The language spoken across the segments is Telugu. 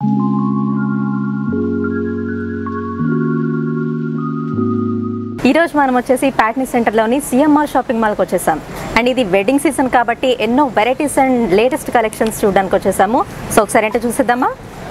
ఈ రోజు మనం వచ్చేసి ప్యాట్నీ సెంటర్లోని సిఎంఆర్ షాపింగ్ మాల్కి వచ్చేసాం అండ్ ఇది వెడ్డింగ్ సీజన్ కాబట్టి ఎన్నో వెరైటీస్ అండ్ లేటెస్ట్ కలెక్షన్స్ చూడడానికి వచ్చేసాము సో ఒకసారి ఏంటో చూసేద్దామా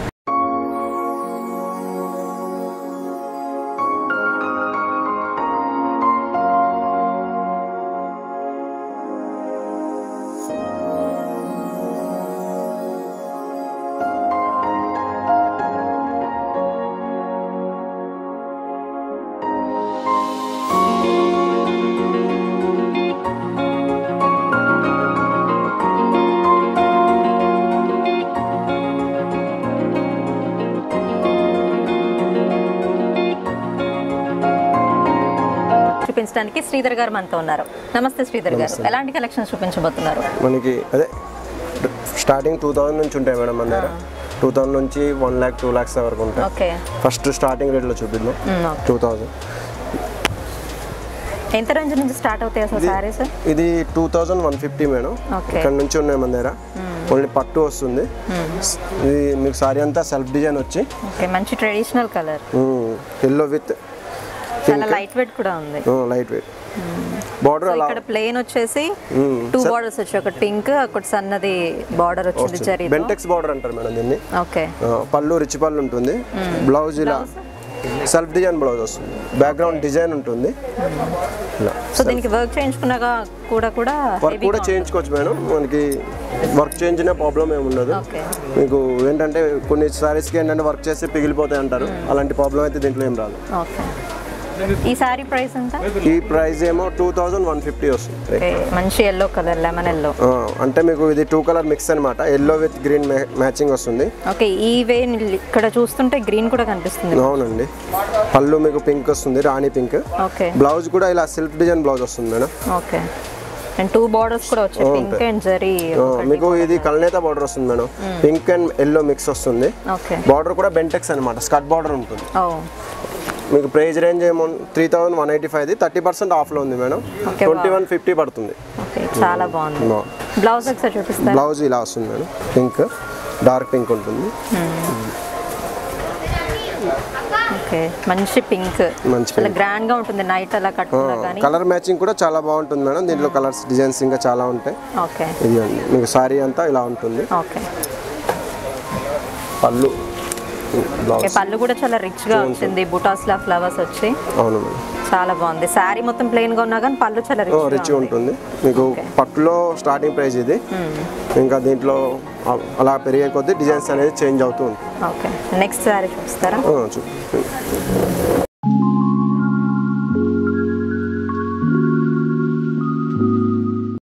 చూపించడానికి శ్రీధర్ గారు మనతో ఉన్నారు నమస్తే శ్రీధర్ గారు ఎలాంటి కలెక్షన్స్ చూపించబోతున్నారు మనకి అదే స్టార్టింగ్ టూ థౌజండ్ నుంచి ఉంటాయి మేడం మన దగ్గర టూ థౌజండ్ నుంచి వన్ ల్యాక్ టూ ల్యాక్స్ వరకు ఉంటాయి ఓకే ఫస్ట్ స్టార్టింగ్ రేట్లో చూపిద్దాం మ్మ్, ఓకే. టూ థౌజండ్ ఎంత రేంజ్ నుంచి స్టార్ట్ అవుతాయి అసలు శారీస్ ఇది two thousand one fifty madam okay. ఇక్కడ నుంచి ఉన్నాయి మన దగ్గర ఓన్లీ పట్టు వస్తుంది ఇది మీకు సారీ అంతా సెల్ఫ్ డిజైన్ వచ్చి ఓకే మంచి ట్రెడిషనల్ కలర్ ఎల్లో విత్ చాలా లైట్ వెయిట్ కూడా ఉంది లైట్ వెయిట్ బార్డర్ సో అలా ఇక్కడ ప్లేన్ వచ్చేసి మ్మ్. టూ బార్డర్స్ వచ్చాయి ఒకటి పింక్ ఒకటి సన్నది బార్డర్ వచ్చింది జరీ బెంటెక్స్ బార్డర్ అంటారు మేడం దీన్ని ఓకే ఆ, పళ్ళు రిచ్ పళ్ళు ఉంటుంది బ్లౌజ్ ఇలా సెల్ఫ్ డిజైన్ బ్లౌజ్ వస్తుంది బ్యాక్గ్రౌండ్ డిజైన్ ఉంటుంది ఇలా సో దీనికి వర్క్ చేయించుకున్నాక కూడా కూడా వర్క్ heavy కూడా గా చేయించుకోవచ్చు మేడం మనకి వర్క్ చేయించిన ప్రాబ్లం ఏమి ఉండదు ఓకే మీకు ఏంటంటే కొన్ని సారీస్కి ఏంటంటే వర్క్ చేస్తే పిగిలిపోతాయి అంటారు అలాంటి ప్రాబ్లం అయితే దీంట్లో ఏం రాదు ఓకే ఈ సారీ ప్రైస్ ఎంత ఈ ప్రైస్ ఏమో టూ థౌజండ్ వన్ ఫిఫ్టీ వస్తుంది ఓకే మంచి ఎల్లో కలర్ లెమన్ ఎల్లో ఆ, అంటే మీకు ఇది టూ కలర్ మిక్స్ అనమాట ఎల్లో విత్ గ్రీన్ మ్యాచింగ్ వస్తుంది ఓకే ఈ వే ఇక్కడ చూస్తుంటే గ్రీన్ కూడా కనిపిస్తుంది అవునండి పళ్ళు మీకు పింక్ వస్తుంది రాణి పింక్ ఓకే బ్లౌజ్ కూడా ఇలా సెల్ఫ్ డిజైన్ బ్లౌజ్ వస్తుంది madam okay and two borders కూడా వచ్చాయి పింక్ అండ్ జరీ ఆ, మీకు ఇది కల్నేత బార్డర్ వస్తుంది madam pink and yellow mix వస్తుంది ఓకే బార్డర్ కూడా బెంటెక్స్ అనమాట స్కట్ బార్డర్ ఉంటుంది ఓ మీకు ప్రైస్ రేంజ్ ఏమో three thousand one eighty five thirty percent ఆఫ్లో ఉంది madam Okay, twenty one fifty పడుతుంది ఓకే చాలా బాగుంది బాగుంది. బ్లౌజ్ ఒకసారి చూపిస్తారు బ్లౌజ్ ఇలా వస్తుంది మేడం పింక్ డార్క్ పింక్ ఉంటుంది ఓకే మంచి పింక్ మంచి చాలా గ్రాండ్ గా ఉంటుంది నైట్ అలా కట్టుకున్నా కానీ కలర్ మ్యాచింగ్ కూడా చాలా బాగుంటుంది మేడం దీంట్లో కలర్స్ డిజైన్స్ ఇంకా చాలా ఉంటాయి ఓకే ఇది అండి మీకు సారీ అంతా ఇలా ఉంటుంది ఓకే పళ్ళు ఓకే బ్లౌజ్ పళ్ళు కూడా చాలా రిచ్ గా వచ్చింది బుటాస్ లా ఫ్లవర్స్ వచ్చి అవును మేడం చాలా బాగుంది శారీ మొత్తం ప్లెయిన్ గా ఉన్నా కానీ పళ్ళు చాలా రిచ్ రిచ్ ఉంటుంది మీకు పట్టులో స్టార్టింగ్ ప్రైస్ ఇది ఇంకా దీంట్లో అ- అలా పెరిగే కొద్దీ డిజైన్స్ అనేది చేంజ్ అవుతూ ఉంటుంది ఓకే నెక్స్ట్ శారీ చూస్తారా ఆ, చూ